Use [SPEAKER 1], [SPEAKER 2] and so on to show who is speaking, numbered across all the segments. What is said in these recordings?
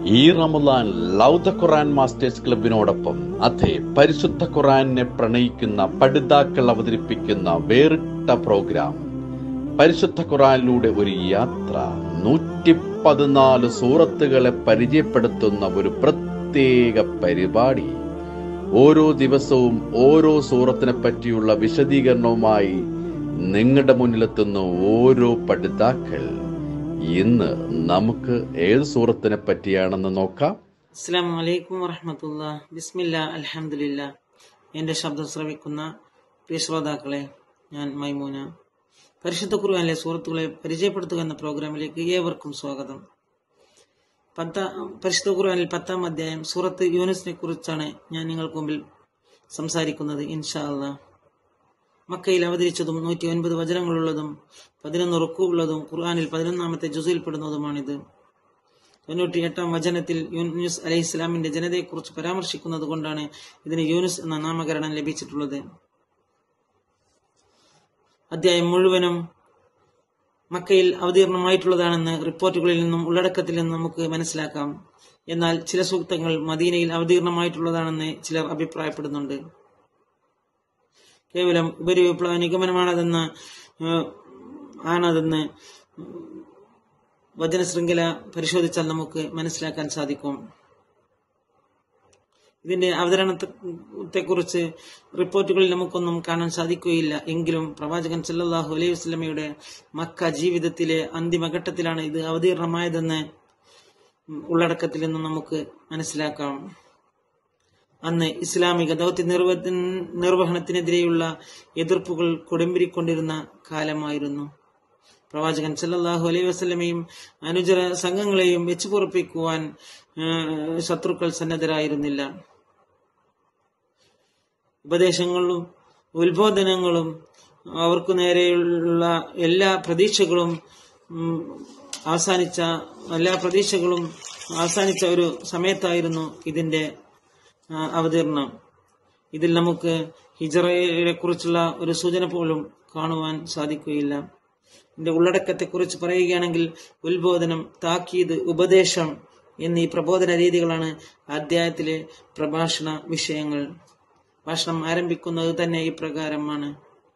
[SPEAKER 1] ഈ Ramadan love the Quran masters ക്ലബിനോടൊപ്പം അതെ പരിശുദ്ധ ഖുറാനെ പ്രണയിക്കുന്ന പഠിതാക്കൾ അവതരിപ്പിക്കുന്ന വേറിട്ട പ്രോഗ്രാം പരിശുദ്ധ ഖുറാനിലൂടെ ഒരു യാത്ര നൂറ്റി പതിനാല് സൂറത്തുകളെ പരിചയപ്പെടുത്തുന്ന ഒരു പ്രത്യേക പരിപാടി ഓരോ ദിവസവും ഓരോ സൂറത്തിനെ പറ്റിയുള്ള വിശദീകരണവുമായി നിങ്ങളുടെ മുന്നിലെത്തുന്ന ഓരോ പഠിതാക്കൾ ഇന്ന് നമുക്ക് ഏത് സൂറത്തിനെ പറ്റിയാണെന്ന് നോക്കാം
[SPEAKER 2] അസ്സാം വലൈക്കും വറഹമത്തുള്ള ബിസ്മില്ല അലഹമില്ല എൻ്റെ ശബ്ദം ശ്രവിക്കുന്ന പ്രിയ ശ്രോതാക്കളെ ഞാൻ മൈമൂന പരിശുദ്ധ ഖുർആനിലെ സുഹൃത്തുക്കളെ പരിചയപ്പെടുത്തുക എന്ന പ്രോഗ്രാമിലേക്ക് ഏവർക്കും സ്വാഗതം പത്താം പരിശുദ്ധ ഖുർആനിൽ പത്താം അധ്യായം സൂറത്ത് യൂനിസിനെ കുറിച്ചാണ് ഞാൻ നിങ്ങൾക്ക് മുമ്പിൽ സംസാരിക്കുന്നത് ഇൻഷാ അള്ളാ മക്കയിൽ അവതരിച്ചതും നൂറ്റി ഒൻപത് വചനങ്ങളുള്ളതും പതിനൊന്ന് റുക്കുള്ളതും ഖുർആനിൽ പതിനൊന്നാമത്തെ ജുസിൽപ്പെടുന്നതുമാണിത് തൊണ്ണൂറ്റി എട്ടാം വചനത്തിൽ യൂനുസ് അലൈഹി ഇസ്ലാമിന്റെ ജനതയെക്കുറിച്ച് പരാമർശിക്കുന്നത് കൊണ്ടാണ് ഇതിന് യൂനുസ് എന്ന നാമകരണം ലഭിച്ചിട്ടുള്ളത് അധ്യായം മുഴുവനും മക്കയിൽ അവതീർണമായിട്ടുള്ളതാണെന്ന് റിപ്പോർട്ടുകളിൽ നിന്നും ഉള്ളടക്കത്തിൽ നിന്നും നമുക്ക് മനസ്സിലാക്കാം എന്നാൽ ചില സൂക്തങ്ങൾ മദീനയിൽ അവതീർണമായിട്ടുള്ളതാണെന്ന് ചിലർ അഭിപ്രായപ്പെടുന്നുണ്ട് കേവലം ഉപരിവിപ്ലവ നിഗമനമാണതെന്ന് ഏഹ്, ആണതെന്ന് വചന ശൃംഖല പരിശോധിച്ചാൽ നമുക്ക് മനസ്സിലാക്കാൻ സാധിക്കും ഇതിന്റെ അവതരണത്തെ കുറിച്ച് റിപ്പോർട്ടുകളിൽ നമുക്കൊന്നും കാണാൻ സാധിക്കുകയില്ല എങ്കിലും പ്രവാചകൻ സല്ലല്ലാഹു അലൈഹി വസല്ലമയുടെ മക്ക ജീവിതത്തിലെ അന്തിമഘട്ടത്തിലാണ് ഇത് അവതീർണമായതെന്ന് ഉള്ളടക്കത്തിൽ നിന്ന് നമുക്ക് മനസ്സിലാക്കാം അന്ന് ഇസ്ലാമിക ദൗത്യ നിർവ നിർവഹണത്തിനെതിരെയുള്ള എതിർപ്പുകൾ കൊടുമ്പിരിക്കൊണ്ടിരുന്ന കാലമായിരുന്നു പ്രവാചകൻ സല്ലല്ലാഹു അലൈഹി വസല്ലമയും അനുചര സംഘങ്ങളെയും വെച്ചു പൊറപ്പിക്കുവാൻ ഏഹ്, ശത്രുക്കൾ സന്നദ്ധരായിരുന്നില്ല ഉപദേശങ്ങളും ഉത്ബോധനങ്ങളും അവർക്കു നേരെയുള്ള എല്ലാ പ്രതീക്ഷകളും ഉം, അവസാനിച്ച എല്ലാ പ്രതീക്ഷകളും അവസാനിച്ച ഒരു സമയത്തായിരുന്നു ഇതിന്റെ ആ, അവതീർണം ഇതിൽ നമുക്ക് ഹിജറയെ കുറിച്ചുള്ള ഒരു സൂചന പോലും കാണുവാൻ സാധിക്കുകയില്ല ഇതിന്റെ ഉള്ളടക്കത്തെക്കുറിച്ച് പറയുകയാണെങ്കിൽ ഉത്ബോധനം താക്കീത് ഉപദേശം എന്നീ പ്രബോധന രീതികളാണ് അധ്യായത്തിലെ പ്രഭാഷണ വിഷയങ്ങൾ ഭാഷണം ആരംഭിക്കുന്നത് തന്നെ ഇപ്രകാരമാണ്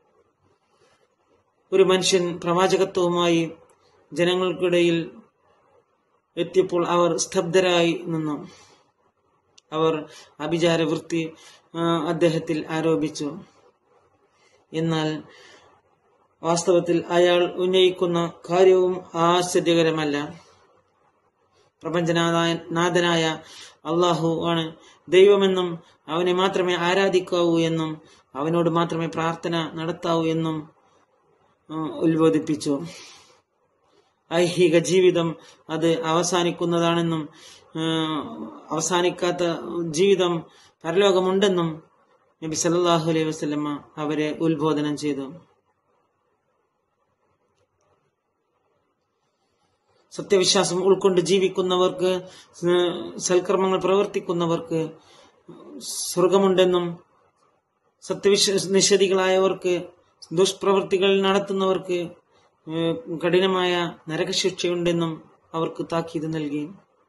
[SPEAKER 2] ഒരു മനുഷ്യൻ പ്രവാചകത്വവുമായി ജനങ്ങൾക്കിടയിൽ എത്തിയപ്പോൾ അവർ സ്തബ്ധരായി നിന്നു അവർ അഭിചാര വൃത്തി ആ, അദ്ദേഹത്തിൽ ആരോപിച്ചു എന്നാൽ വാസ്തവത്തിൽ അയാൾ ഉന്നയിക്കുന്ന കാര്യവും ആശ്ചര്യകരമല്ല പ്രപഞ്ചനാഥായ നാഥനായ അള്ളാഹു ആണ് ദൈവമെന്നും അവനെ മാത്രമേ ആരാധിക്കാവൂ എന്നും അവനോട് മാത്രമേ പ്രാർത്ഥന നടത്താവൂ എന്നും ആ, ഉത്ബോധിപ്പിച്ചു ഐഹിക ജീവിതം അത് അവസാനിക്കുന്നതാണെന്നും ആ, അവസാനിക്കാത്ത ജീവിതം പരലോകമുണ്ടെന്നും നബി സല്ലല്ലാഹു അലൈഹി വസല്ലമ അവരെ ഉത്ബോധനം ചെയ്തു സത്യവിശ്വാസം ഉൾക്കൊണ്ട് ജീവിക്കുന്നവർക്ക് ഏഹ്, സൽക്കർമ്മങ്ങൾ പ്രവർത്തിക്കുന്നവർക്ക് സ്വർഗമുണ്ടെന്നും സത്യവിശ്വ നിഷേധികളായവർക്ക് ദുഷ്പ്രവൃത്തികൾ നടത്തുന്നവർക്ക് ഏഹ്, കഠിനമായ നരകശിക്ഷയുണ്ടെന്നും അവർക്ക് താക്കീത് നൽകി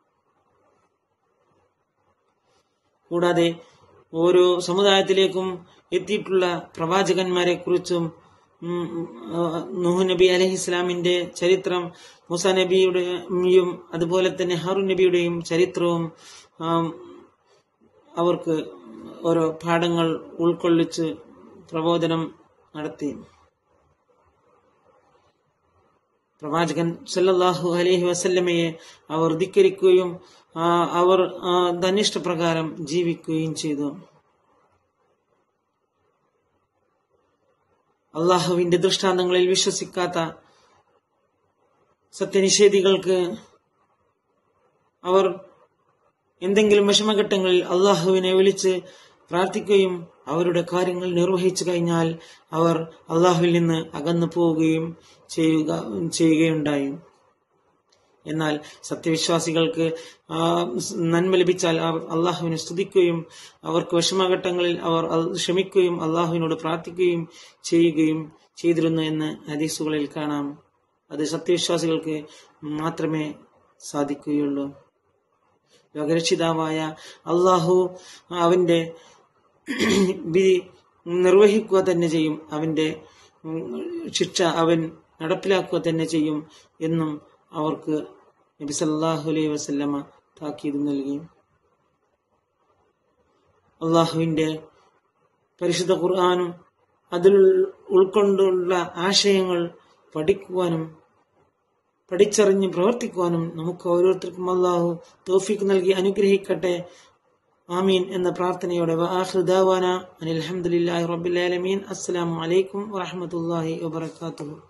[SPEAKER 2] കൂടാതെ ഓരോ സമുദായത്തിലേക്കും എത്തിയിട്ടുള്ള പ്രവാചകന്മാരെ കുറിച്ചും നൂഹ് നബി അലഹി ഇസ്ലാമിന്റെ ചരിത്രം മുസ നബിയുടെയും അതുപോലെ തന്നെ ഹാറൂൻ നബിയുടെയും ചരിത്രവും ആം, അവർക്ക് ഓരോ പാഠങ്ങൾ ഉൾക്കൊള്ളിച്ച് പ്രബോധനം നടത്തി പ്രവാചകൻ സല്ലല്ലാഹു അലൈഹി വസല്ലമയെ അവർ ധിക്കരിക്കുകയും ആ, അവർ ആ, തന്നിഷ്ടപ്രകാരം ജീവിക്കുകയും ചെയ്തു അള്ളാഹുവിന്റെ ദൃഷ്ടാന്തങ്ങളിൽ വിശ്വസിക്കാത്ത സത്യനിഷേധികൾക്ക് അവർ എന്തെങ്കിലും വിഷമഘട്ടങ്ങളിൽ അള്ളാഹുവിനെ വിളിച്ച് പ്രാർത്ഥിക്കുകയും അവരുടെ കാര്യങ്ങൾ നിർവഹിച്ചു കഴിഞ്ഞാൽ അവർ അള്ളാഹുവിൽ നിന്ന് അകന്നു പോവുകയും ചെയ്യുക ചെയ്യുകയുണ്ടായി എന്നാൽ സത്യവിശ്വാസികൾക്ക് ആ നന്മ ലഭിച്ചാൽ അവർ അള്ളാഹുവിനെ സ്തുതിക്കുകയും അവർക്ക് വിഷമഘട്ടങ്ങളിൽ അവർ അൽ- ക്ഷമിക്കുകയും അള്ളാഹുവിനോട് പ്രാർത്ഥിക്കുകയും ചെയ്യുകയും ചെയ്തിരുന്നു എന്ന് ഹദീസുകളിൽ കാണാം അത് സത്യവിശ്വാസികൾക്ക് മാത്രമേ സാധിക്കുകയുള്ളൂ ലോകരക്ഷിതാവായ അള്ളാഹു അവന്റെ വിധി നിർവഹിക്കുക തന്നെ ചെയ്യും അവന്റെ ഉം, ശിക്ഷ അവൻ നടപ്പിലാക്കുക തന്നെ ചെയ്യും എന്നും അവർക്ക് നബി സല്ലല്ലാഹു അലൈഹി വസല്ലമ താക്കീത് നൽകി അള്ളാഹുവിന്റെ പരിശുദ്ധ ഖുർആാനും അതിൽ ഉൾക്കൊണ്ടുള്ള ആശയങ്ങൾ പഠിക്കുവാനും പഠിച്ചറിഞ്ഞ് പ്രവർത്തിക്കുവാനും നമുക്ക് ഓരോരുത്തർക്കും അള്ളാഹു തോഫിക്ക് നൽകി അനുഗ്രഹിക്കട്ടെ ആമീൻ എന്ന പ്രാർത്ഥനയോടെ അനിൽ അലഹമുല്ലാ റബ്ബിൽ ആലമീൻ അസ്സലാമു അലൈക്കും വറഹമത്തല്ലാഹി വബർക്കാത്തുഹു